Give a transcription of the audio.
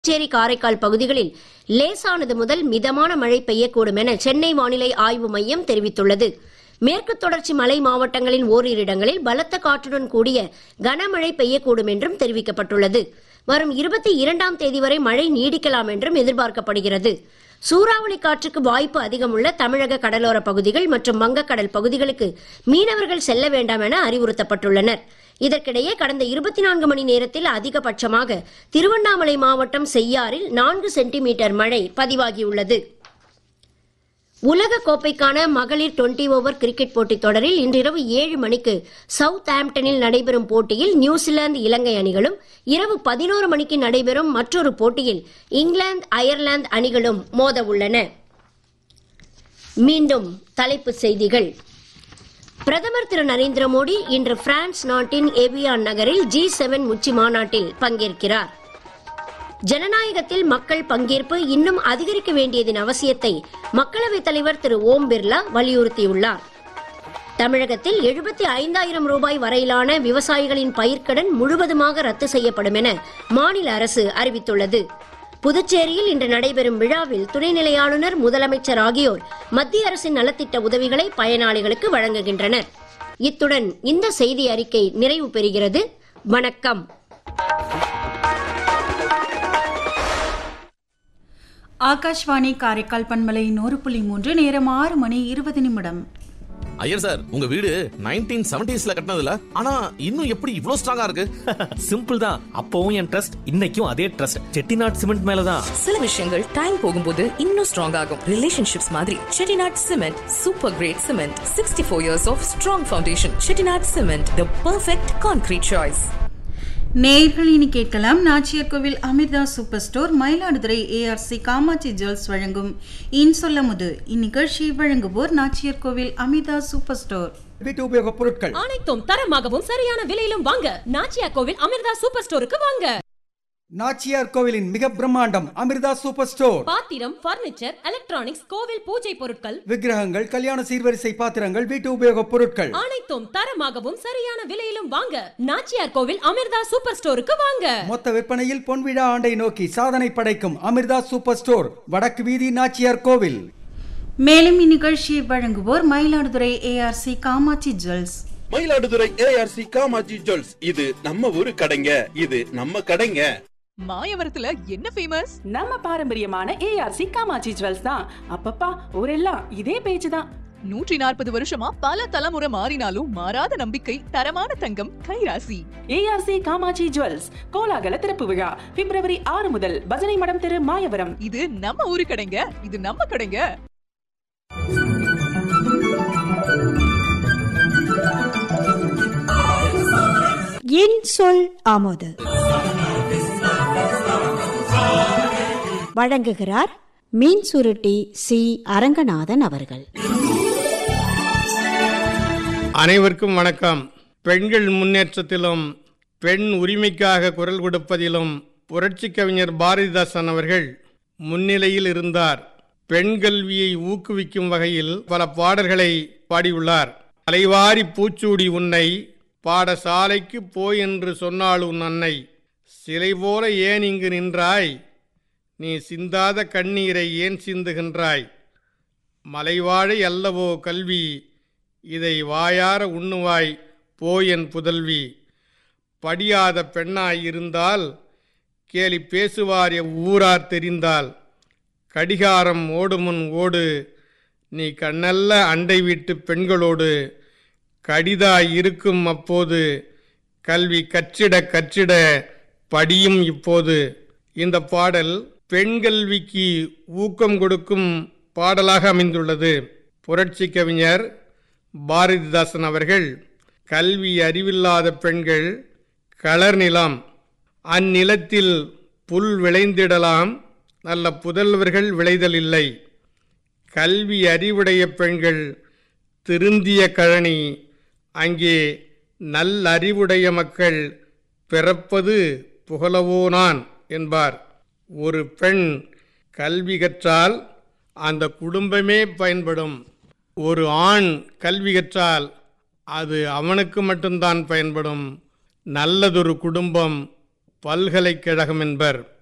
புதுச்சேரி காரைக்கால் பகுதிகளில் லேசானது முதல் மிதமான மழை பெய்யக்கூடும் என சென்னை வானிலை ஆய்வு மையம் தெரிவித்துள்ளது மேற்கு தொடர்ச்சி மலை மாவட்டங்களின் ஓரிரு இடங்களில் பலத்த காற்றுடன் கூடிய கனமழை பெய்யக்கூடும் என்றும் தெரிவிக்கப்பட்டுள்ளது வரும் இருபத்தி இரண்டாம் தேதி வரை மழை நீடிக்கலாம் என்றும் எதிர்பார்க்கப்படுகிறது சூறாவளி காற்றுக்கு வாய்ப்பு அதிகமுள்ள தமிழக கடலோர பகுதிகள் மற்றும் வங்கக்கடல் பகுதிகளுக்கு மீனவர்கள் செல்ல வேண்டாம் என அறிவுறுத்தப்பட்டுள்ளனர் இதற்கிடையே கடந்த இருபத்தி நான்கு மணி நேரத்தில் அதிகபட்சமாக திருவண்ணாமலை மாவட்டம் செய்யாறில் நான்கு சென்டிமீட்டர் மழை பதிவாகியுள்ளது உலக கோப்பைக்கான மகளிர் டுவெண்டி ஓவர் கிரிக்கெட் போட்டித் தொடரில் இன்றிரவு ஏழு மணிக்கு சவுத் ஆம்டனில் நடைபெறும் போட்டியில் நியூசிலாந்து இலங்கை அணிகளும் இரவு பதினோரு மணிக்கு நடைபெறும் மற்றொரு போட்டியில் இங்கிலாந்து அயர்லாந்து அணிகளும் மோத உள்ளன மீண்டும் தலைப்புச் செய்திகள் பிரதமர் திரு நரேந்திர மோடி இன்று பிரான்ஸ் நாட்டின் எவியான் நகரில் ஜி செவன் உச்சி மாநாட்டில் பங்கேற்கிறார் ஜனநாயகத்தில் மக்கள் பங்கேற்பு இன்னும் அதிகரிக்க வேண்டியதன் அவசியத்தை மக்களவைத் தலைவர் திரு ஓம் பிர்லா வலியுறுத்தியுள்ளார் தமிழகத்தில் எழுபத்தி ஐந்தாயிரம் ரூபாய் வரையிலான விவசாயிகளின் பயிர்க்கடன் முழுவதுமாக ரத்து செய்யப்படும் என மாநில அரசு அறிவித்துள்ளது புதுச்சேரியில் இன்று நடைபெறும் விழாவில் துணைநிலை ஆளுநர் முதலமைச்சர் ஆகியோர் மத்திய அரசின் நலத்திட்ட உதவிகளை பயனாளிகளுக்கு வழங்குகின்றனர் இத்துடன் இந்த செய்தி அறிக்கை நிறைவு பெறுகிறது வணக்கம் ஆகாஷ்வாணி காரைக்கால் பண்பலை நூறு புள்ளி மூன்று நேரம் ஆறு மணி இருபது நிமிடம் ஐயர் சார் உங்க வீடு நைன்டீன் செவன்டிஸ்ல கட்டினதுல ஆனா இன்னும் எப்படி இவ்ளோ ஸ்ட்ராங்கா இருக்கு சிம்பிள் தான் அப்பவும் என் ட்ரஸ்ட் இன்னைக்கும் அதே ட்ரஸ்ட் செட்டிநாட் சிமெண்ட் மேலதான் சில விஷயங்கள் டைம் போகும்போது இன்னும் ஸ்ட்ராங் ஆகும் ரிலேஷன்ஷிப்ஸ் மாதிரி Chettinad cement super grade cement sixty four years of strong foundation Chettinad cement the perfect concrete choice நேயர்கள் இனி கேட்கலாம் Nachiyar Koil Amirtha super store Mayiladuthurai ARC Kamatchi jewels வழங்கும் இன் சொல்ல முது இந்நிகழ்ச்சியை வழங்குவோர் நாச்சியார் கோவில் அமிர்தா சூப்பர் ஸ்டோர் வீட்டு உபயோகப் பொருட்கள் அனைத்தும் தரமாகவும் சரியான விலையிலும் வாங்க நாச்சியா கோவில் அமிர்தா சூப்பர் ஸ்டோருக்கு வாங்க நாச்சியார் கோவிலின் மிக பிரம்மாண்டம் அமிர்தா சூப்பர் ஸ்டோர் பாத்திரம் பர்னிச்சர் எலக்ட்ரானிக்ஸ் கோவில் பூஜை பொருட்கள் விக்கிரகங்கள் கல்யாண சீர்வரிசை பாத்திரங்கள் வீட்டு உபயோகப் பொருட்கள் அனைத்தும் தரமாகவும் சரியான விலையிலும் வாங்க நாச்சியார் கோவில் அமிர்தா சூப்பர் ஸ்டோருக்கு வாங்க மொத்த விற்பனையில் பொன்விழா ஆண்டை நோக்கி சாதனை படைக்கும் அமிர்தா சூப்பர் ஸ்டோர் வடக்கு வீதி நாச்சியார் கோவில் மேலும் இந்நிகழ்ச்சியை வழங்குவோர் Mayiladuthurai ARC Kamatchi jewels Mayiladuthurai ARC Kamatchi jewels இது நம்ம ஊரு கடைங்க இது நம்ம கடைங்க மாயவரத்துல என்ன ஃபேமஸ் நம்ம பாரம்பரியமான ஏஆர்சி காமாட்சி ஜுவல்ஸ் தான் அப்பப்பா ஊரெல்லாம் இதே பேச்சு தான் நூற்றி நாற்பது வருஷமா பல தலைமுறை மாறினாலும் மாறாத நம்பிக்கை தரமான தங்கம் கைராசி ஏஆர்சி காமாட்சி ஜுவல்ஸ் கோலாகல திறப்பு விழா பிப்ரவரி ஆறு முதல் பஜனை மடம் தெரு மாயவரம் இது நம்ம ஊரு கடைங்க இது நம்ம கடைங்க என் சொல் ஆமோது வழங்குகிறார் மீன் சுருட்டி சி அரங்கநாதன் அவர்கள் அனைவருக்கும் வணக்கம் பெண்கள் முன்னேற்றத்திலும் பெண் உரிமைக்காக குரல் கொடுப்பதிலும் புரட்சி கவிஞர் பாரதிதாசன் அவர்கள் முன்னிலையில் இருந்தார் பெண் கல்வியை ஊக்குவிக்கும் வகையில் பல பாடல்களை பாடியுள்ளார் அலைவாரி பூச்சூடி உன்னை பாடசாலைக்கு போய் என்று சொன்னாள் உன் அன்னை சிலை போல ஏன் இங்கு நின்றாய் நீ சிந்தாத கண்ணீரை ஏன் சிந்துகின்றாய் மலைவாழை அல்லவோ கல்வி இதை வாயார உண்ணுவாய் போய் என் புதல்வி படியாத பெண்ணாய் இருந்தால் கேலி பேசுவார் எவ் ஊரார் தெரிந்தால் கடிகாரம் ஓடுமுன் ஓடு நீ கண்ணல்ல அண்டை வீட்டு பெண்களோடு கடிதாய் இருக்கும் அப்போது கல்வி கற்றிட கற்றிட படியும் இப்போது இந்த பாடல் பெண் கல்விக்கு ஊக்கம் கொடுக்கும் பாடலாக அமைந்துள்ளது புரட்சி கவிஞர் பாரதிதாசன் அவர்கள் கல்வி அறிவில்லாத பெண்கள் களர் நிலம் அந்நிலத்தில் புல் விளைந்திடலாம் நல்ல புதல்வர்கள் விளைதலில்லை கல்வி அறிவுடைய பெண்கள் திருந்திய கழனி அங்கே நல்லறிவுடைய மக்கள் பிறப்பது புகழவோ நான் என்பார் ஒரு பெண் கல்வி கற்றால் அந்த குடும்பமே பயன்படும் ஒரு ஆண் கல்வி கற்றால் அது அவனுக்கு மட்டும்தான் பயன்படும் நல்லதொரு குடும்பம் பல்கலைக்கழகம் என்பர்